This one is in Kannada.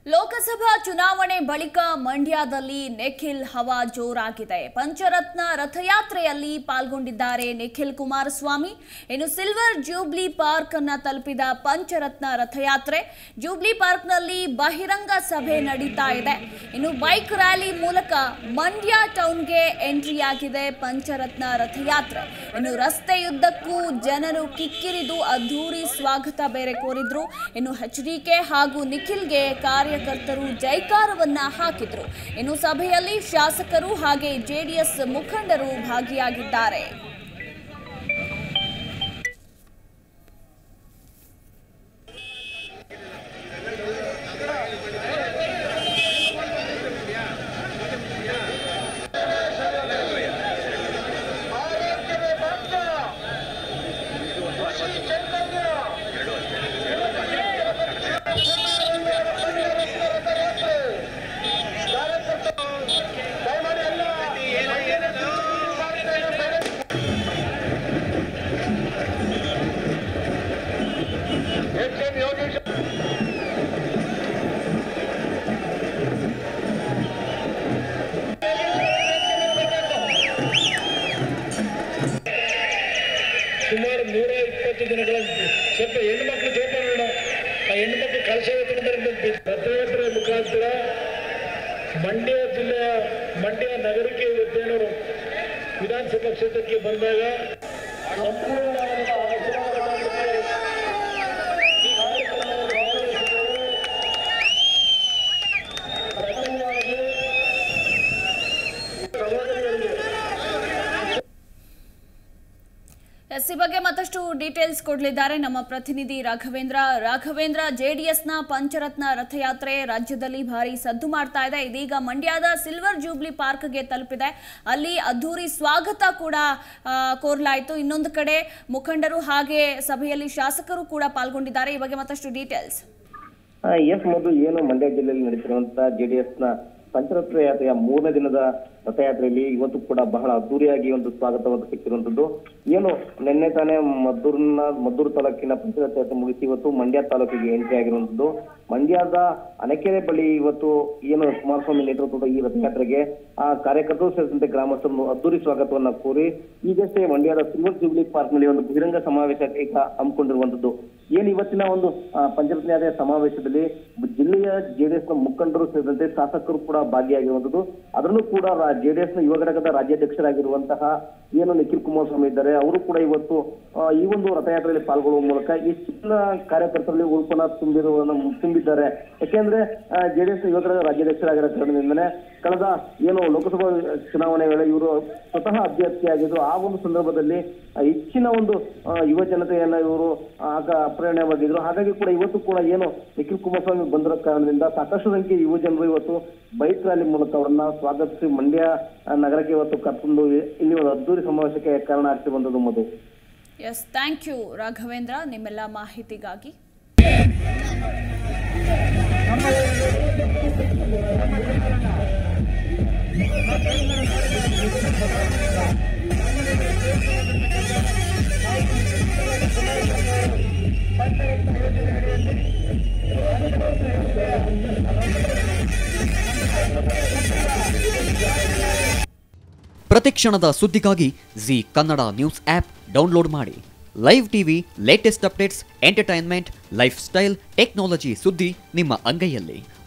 ಲೋಕಸಭಾ ಚುನಾವಣೆ ಬಳಿಕ ಮಂಡ್ಯದಲ್ಲಿ ನಿಖಿಲ್ ಹವಾ ಜೋರಾಗಿದೆ ಪಂಚರತ್ನ ರಥಯಾತ್ರೆಯಲ್ಲಿ ಪಾಲ್ಗೊಂಡಿದ್ದಾರೆ ನಿಖಿಲ್ ಕುಮಾರಸ್ವಾಮಿ ಇನ್ನು ಸಿಲ್ವರ್ ಜೂಬ್ಲಿ ಪಾರ್ಕ್ ಅನ್ನ ತಲುಪಿದ ಪಂಚರತ್ನ ರಥಯಾತ್ರೆ ಜೂಬ್ಲಿ ಪಾರ್ಕ್ನಲ್ಲಿ ಬಹಿರಂಗ ಸಭೆ ನಡೀತಾ ಇದೆ ಇನ್ನು ಬೈಕ್ ರ್ಯಾಲಿ ಮೂಲಕ ಮಂಡ್ಯ ಟೌನ್ಗೆ ಎಂಟ್ರಿಯಾಗಿದೆ ಪಂಚರತ್ನ ರಥಯಾತ್ರೆ ಇನ್ನು ರಸ್ತೆಯುದ್ದಕ್ಕೂ ಜನರು ಕಿಕ್ಕಿರಿದು ಅದ್ಧೂರಿ ಸ್ವಾಗತ ಬೇರೆ ಕೋರಿದ್ರು ಇನ್ನು ಎಚ್ ಡಿಕೆ ಹಾಗೂ ನಿಖಿಲ್ಗೆ ಕಾರ್ಯಕರ್ತರು ಜೈಕಾರವನ್ನ ಹಾಕಿದ್ರು ಇನ್ನು ಸಭೆಯಲ್ಲಿ ಶಾಸಕರು ಹಾಗೆ ಜೆಡಿಎಸ್ ಮುಖಂಡರು ಭಾಗಿಯಾಗಿದ್ದಾರೆ ಸುಮಾರು ನೂರ ಇಪ್ಪತ್ತು ದಿನಗಳ ಸ್ವಲ್ಪ ಹೆಣ್ಮಕ್ಳು ಜೋಪಾನ ಆ ಹೆಣ್ಮಕ್ಳು ಕಲಶ ಎತ್ಕೊಂಡ್ರೆ ರಥಯಾತ್ರೆ ಮುಖಾಂತರ ಮಂಡ್ಯ ಜಿಲ್ಲೆಯ ಮಂಡ್ಯ ನಗರಕ್ಕೆ ಇವತ್ತೇನು ವಿಧಾನಸಭಾ ಕ್ಷೇತ್ರಕ್ಕೆ ಬಂದಾಗ ಸಂಪೂರ್ಣವಾದ ಆಶೀರ್ವಾದ ಮಾಡಲಿಕ್ಕೆ ಈ ಕಾರ್ಯಕ್ರಮವನ್ನು ಭಾಗವಹಿಸಿದವರು ಪ್ರಥಮವಾಗಿ ಸಹೋದರಿಯರಿಗೆ ಎಸ್ ಈ ಬಗ್ಗೆ ಮತ್ತಷ್ಟು ಡೀಟೇಲ್ಸ್ ಕೊಡಲಿದ್ದಾರೆ ನಮ್ಮ ಪ್ರತಿನಿಧಿ ರಾಘವೇಂದ್ರ ರಾಘವೇಂದ್ರ ಜೆಡಿಎಸ್ನ ಪಂಚರತ್ನ ರಥಯಾತ್ರೆ ರಾಜ್ಯದಲ್ಲಿ ಭಾರಿ ಸದ್ದು ಮಾಡ್ತಾ ಇದೆ ಇದೀಗ ಮಂಡ್ಯದ ಸಿಲ್ವರ್ ಜೂಬ್ಲಿ ಪಾರ್ಕ್ಗೆ ತಲುಪಿದೆ ಅಲ್ಲಿ ಅದ್ಧೂರಿ ಸ್ವಾಗತ ಕೂಡ ಆ, ಕೋರ್ಲಾಯಿತು ಇನ್ನೊಂದು ಕಡೆ ಮುಖಂಡರು ಹಾಗೆ ಸಭೆಯಲ್ಲಿ ಶಾಸಕರು ಕೂಡ ಪಾಲ್ಗೊಂಡಿದ್ದಾರೆ ಈ ಬಗ್ಗೆ ಮತ್ತಷ್ಟು ಡೀಟೇಲ್ಸ್ ಎಸ್ ಮಧು ಏನು ಮಂಡ್ಯ ಜಿಲ್ಲೆಯಲ್ಲಿ ನಡೀತಿರುವಂತಹ ಜೆಡಿಎಸ್ ನ ಪಂಚರತ್ನ ಯಾತ್ರೆಯ ಮೂರನೇ ದಿನದ ರಥಯಾತ್ರೆಯಲ್ಲಿ ಇವತ್ತು ಕೂಡ ಬಹಳ ಅದ್ದೂರಿಯಾಗಿ ಒಂದು ಸ್ವಾಗತವನ್ನು ಸಿಕ್ಕಿರುವಂತದ್ದು ಏನು ನಿನ್ನೆ ತಾನೇ ಮದ್ದೂರಿನ ಮದ್ದೂರು ತಾಲೂಕಿನ ಪಂಚರಥ ಯಾತ್ರೆ ಮುಗಿಸಿ ಇವತ್ತು ಮಂಡ್ಯ ತಾಲೂಕಿಗೆ ಎಂಟ್ರಿ ಆಗಿರುವಂತದ್ದು ಮಂಡ್ಯದ ಅಣಕೆರೆ ಬಳಿ ಇವತ್ತು ಏನು ಕುಮಾರಸ್ವಾಮಿ ನೇತೃತ್ವದ ಈ ರಥಯಾತ್ರೆಗೆ ಆ ಕಾರ್ಯಕರ್ತರು ಸೇರಿದಂತೆ ಗ್ರಾಮಸ್ಥರನ್ನು ಅದ್ದೂರಿ ಸ್ವಾಗತವನ್ನ ಕೋರಿ ಈಗಷ್ಟೇ ಮಂಡ್ಯದ ಸಿಲ್ವರ್ ಜೂಬ್ಲಿ ಪಾರ್ಕ್ ನಲ್ಲಿ ಒಂದು ಬಹಿರಂಗ ಸಮಾವೇಶ ಈಗ ಹಮ್ಮಿಕೊಂಡಿರುವಂತದ್ದು ಏನು ಇವತ್ತಿನ ಒಂದು ಆ, ಪಂಚರತ್ನ ಯಾತ್ರೆಯ ಸಮಾವೇಶದಲ್ಲಿ ಜಿಲ್ಲೆಯ ಜೆಡಿಎಸ್ ನ ಮುಖಂಡರು ಸೇರಿದಂತೆ ಶಾಸಕರು ಕೂಡ ಭಾಗಿಯಾಗಿರುವಂತದ್ದು ಅದರಲ್ಲೂ ಕೂಡ ಜೆಡಿಎಸ್ ನ ಯುವ ಘಟಕದ ರಾಜ್ಯಾಧ್ಯಕ್ಷರಾಗಿರುವಂತಹ ಏನು ನಿಖಿಲ್ ಕುಮಾರಸ್ವಾಮಿ ಇದ್ದಾರೆ ಅವರು ಕೂಡ ಇವತ್ತು ಆ, ಈ ಒಂದು ರಥಯಾತ್ರೆಯಲ್ಲಿ ಪಾಲ್ಗೊಳ್ಳುವ ಮೂಲಕ ಹೆಚ್ಚಿನ ಕಾರ್ಯಕರ್ತರಲ್ಲಿ ಉಲ್ಪಣ ತುಂಬಿರುವ ತುಂಬಿದ್ದಾರೆ ಯಾಕೆಂದ್ರೆ ಜೆಡಿಎಸ್ ಯುವ ಘಟಕದ ರಾಜ್ಯಾಧ್ಯಕ್ಷರಾಗಿರೋ ಕಾರಣದಿಂದನೇ ಕಳೆದ ಏನು ಲೋಕಸಭಾ ಚುನಾವಣೆ ವೇಳೆ ಇವರು ಸ್ವತಃ ಅಭ್ಯರ್ಥಿಯಾಗಿದ್ದು ಆ ಒಂದು ಸಂದರ್ಭದಲ್ಲಿ ಆ, ಹೆಚ್ಚಿನ ಒಂದು ಆ, ಯುವ ಜನತೆಯನ್ನ ಇವರು ಆಗ ಪ್ರೇರಣೆವಾಗಿದ್ರು ಹಾಗಾಗಿ ಕೂಡ ಇವತ್ತು ಕೂಡ ಏನು ನಿಖಿಲ್ ಕುಮಾರಸ್ವಾಮಿ ಬಂದಿರೋ ಕಾರಣದಿಂದ ಸಾಕಷ್ಟು ಸಂಖ್ಯೆ ಯುವ ಜನರು ಇವತ್ತು ಬೈಕ್ ರ್ಯಾಲಿ ಮೂಲಕ ಅವರನ್ನ ಸ್ವಾಗತಿಸಿ ಮಂಡ್ಯ ಆ, ನಗರಕ್ಕೆ ಇವತ್ತು ಕರ್ಕೊಂಡು ಇಲ್ಲಿ ಒಂದು ಅದ್ದೂರಿ ಸಮಾವೇಶಕ್ಕೆ ಕಾರಣ ಆಗ್ತಿರುವಂತದ್ದು Madhu S thank you Raghavendra ನಿಮ್ಮೆಲ್ಲ ಮಾಹಿತಿಗಾಗಿ ಪ್ರತಿಕ್ಷಣದ ಸುದ್ದಿಗಾಗಿ Zee Kannada news app download ಮಾಡಿ live TV latest updates entertainment lifestyle technology ಸುದ್ದಿ ನಿಮ್ಮ ಅಂಗೈಯಲ್ಲಿ